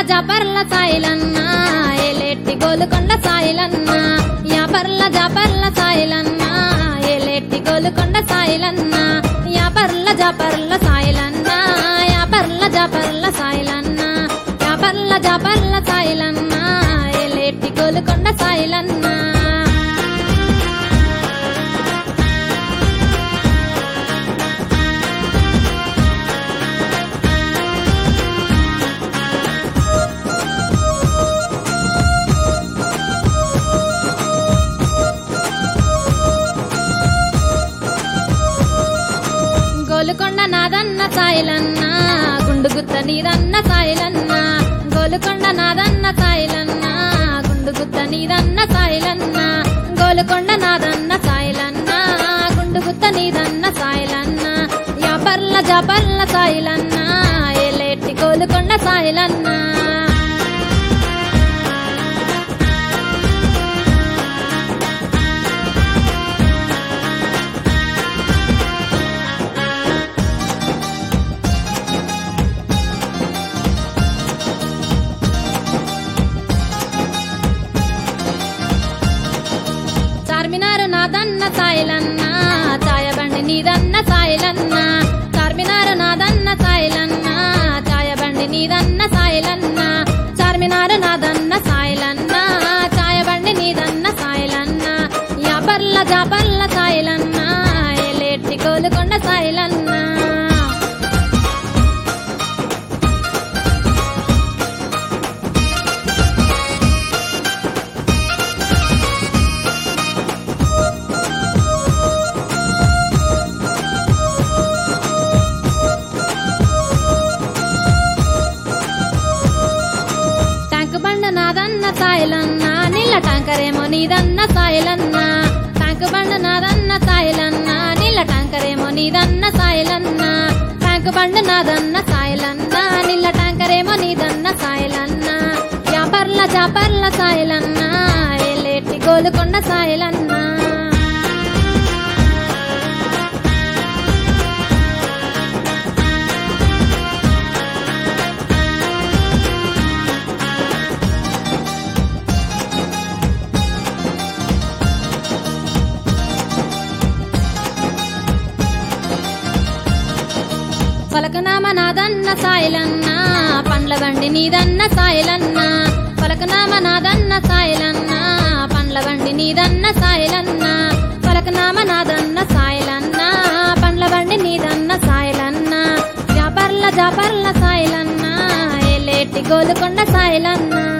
జాపర్ల సాయిలన్న ఏలేటి గోలుకొండ సాయిలన్న యాపర్ల జాపర్ల సాయిలన్న ఏలేటి గోలుకొండ సాయిలన్న యాపర్ల జాపర్ల సాయిలన్న యాపర్ల జాపర్ల సాయిలన్న యాపర్ల జాపర్ల సాయిలన్న ఏలేటి గోలుకొండ సాయిలన్న గోలుకొండ నాదన్న సాయిలన్న గుండుగుత్త నీదన్న సాయిలన్న గోలుకొండ నాదన్న సాయిలన్న గుండుగుత్త నీదన్న సాయిలన్న గోలుకొండ నాదన్న సాయిలన్న గుండుగుత్త నీదన్న సాయిలన్న యాపర్ల జాపర్ల సాయిలన్న ఏలేటి గోలుకొండ సాయిలన్న చార్మినార్ నాదన్న సాయిలన్న ఛాయబండి నీదన్న సాయిలన్న చార్మినార్ నాదన్న సాయిలన్న ఛాయబండి నీదన్న సాయిలన్న చార్మినార్ నాదన్న సాయిలన్న ఛాయబండి నీదన్న సాయిలన్న యాపర్ల జాపర్ల సాయిలన్న ఏలేటి గోలుకొండ సాయిలన్న ట్యాంక్ బండ నాదన్న సాయిలన్న నీళ్ళ ట్యాంకరేమో నీదన్న సాయిలన్న ట్యాంక్ బండ నాదన్న సాయిలన్న నీళ్ళ ట్యాంకరేమో నీదన్న సాయిలన్న ట్యాంక్ బండ నాదన్న సాయిలన్న నీళ్ళ ట్యాంకరేమో నీదన్న సాయిలన్న యాపర్ల జాపర్ల సాయిలన్న ఏలేటి గోలుకొండ సాయిలన్న పలకనామ నాదన్న సాయిలన్న పండ్ల బండి నీదన్న సాయిలన్న పలకనామ నాదన్న సాయిలన్న పండ్ల బండి నీదన్న సాయిలన్న పలకనామ నాదన్న సాయిలన్న పండ్ల బండి నీదన్న సాయిలన్న జాపర్ల జాపర్ల సాయిలన్న ఏలేటి గోలుకొండ సాయిలన్న